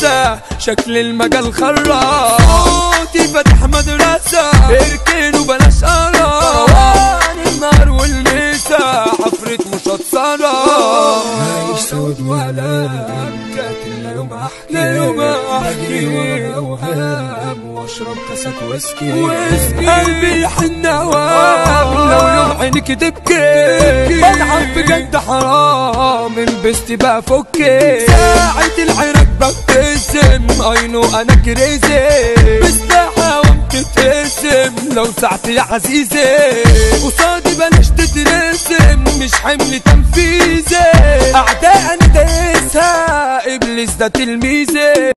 لسه شكل المجال خرا صوتي فتح مدرسة اركنوا بلاش قرا روان النار والمسا حفرة مشطرة عايش سود ولا لكن لا يوم احكي لا يوم أحكي. بجري اوهام واشرب كاسات ويسكي قلبي يحن هوام لو يوم عينك تبكي بلعب بجد حرام لبست بقى فكي ساعة العراق ببتسم اينو انا كريزي بالساحة وبتتقسم لو ساعتي يا عزيزي قصادي بلاش تترسم مش حمل تنفيذي اعداء انا دايسها ابليس ده تلميذي